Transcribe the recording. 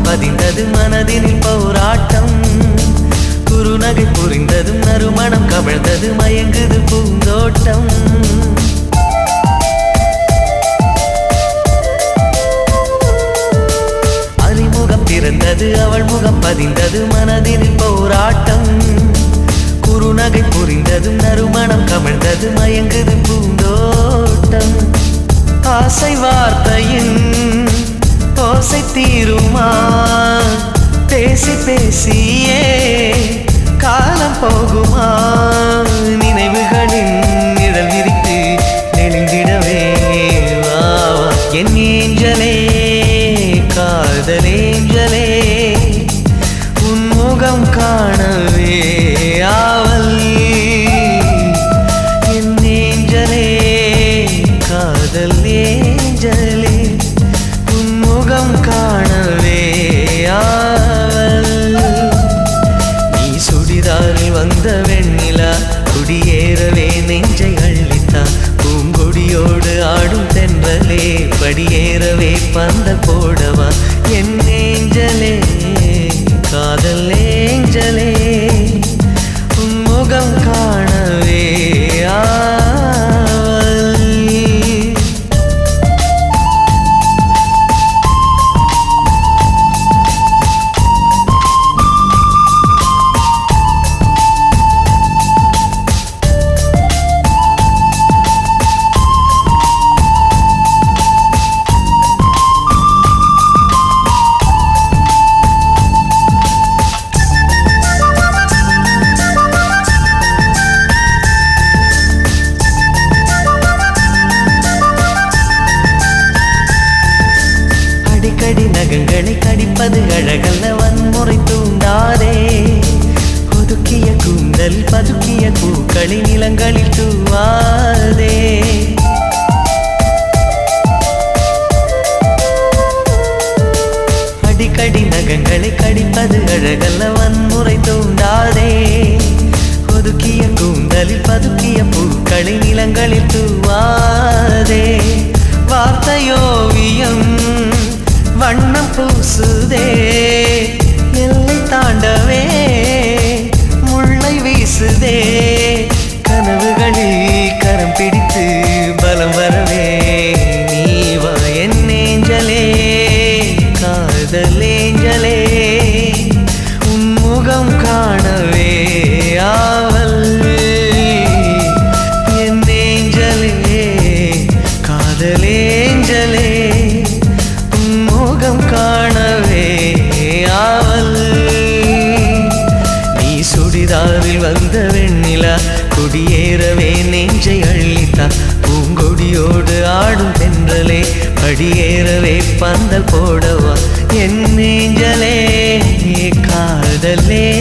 பதிந்தது மனதினில் போராட்டம் குறுநகை புரிந்ததும் நறுமணம் கவிழ்ந்தது மயங்குது பூந்தோட்டம் அறிமுகம் பிறந்தது அவள் முகம் பதிந்தது மனதினில் போராட்டம் குறுநகை புரிந்ததும் நறுமணம் கமிழ்ந்தது மயங்குது பூந்தோட்டம் ஆசை வார்த்தையின் ஓசை தீருமா பேசி பேசியே காலம் போகுமா நினைவுகளின் நிழல் விரித்து நெளிந்திடவே வா வா. என் ஏஞ்சலே காதலேஞ்சலே உன் முகம் காணவே ஆவல் என் ஏஞ்சலே காதல் ஏஞ்சலே உன் முகம் காணவே ஆவல் நீ சுடிதாரில் வந்த வெண்ணிலா குடியேறவே நெஞ்சை அள்ளித்தா பூங்கொடியோடு ஆடும் தென்றலே படியேறவே பந்த போடவா என் ஏஞ்சலே காதல் ஏஞ்சலே உன் முகம் காணவே ஆவல் அடிக்கடி நகங்களை கடிப்பது அழகல்ல வன்முறை தூண்டாதே ஒதுக்கிய கூந்தல் பதுக்கிய பூக்களின் நிலங்களில் தூவாதே அடிக்கடி நகங்களை கடிப்பது அழகல்ல வன்முறை தூண்டாதே ஒதுக்கிய கூந்தலில் பதுக்கிய பூக்களின் நிலங்களில் தூவாதே வார்த்தையோவியம் வண்ணம் பூசுதே எல்லை தாண்டவே முல்லை வீசுதே கனவுகளில் கரம் பிடித்து பலம் வரவே நீ வா என் ஏஞ்சலே காதலேஞ்சலே உன் முகம் காணவே ஆவல் என் ஏஞ்சலே காதலேஞ்சலே உன் முகம் காணவே ஆவல் நீ சுடிதாரில் வந்த வெண்ணிலா குடியேறவே நெஞ்சை அள்ளித்தா பூங்கொடியோடு ஆடும் தென்றலே படியேறவே பந்தல் போடவா என் நெஞ்சலே காதலே